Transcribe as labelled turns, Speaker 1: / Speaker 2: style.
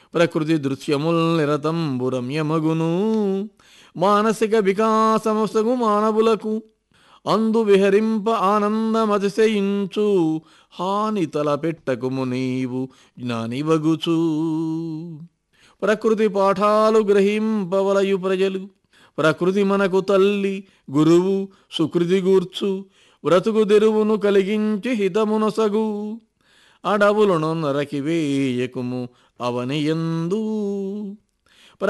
Speaker 1: ప్రకృతి దృశ్యముల్ నిరతంబురమ్యమగును మానసిక వికాసమసగు మానవులకు అందు విహరింప ఆనందమతిశయించు హాని తలపెట్టకుము నీవు జ్ఞానివగుచు ప్రకృతి పాఠాలు గ్రహింపవలయు ప్రజలు ప్రకృతి మనకు తల్లి గురువు సుకృతి గూర్చు బ్రతుకు తెరువును కలిగించి హితమునసగు అడవులను నరకివేయకుము అవనియందు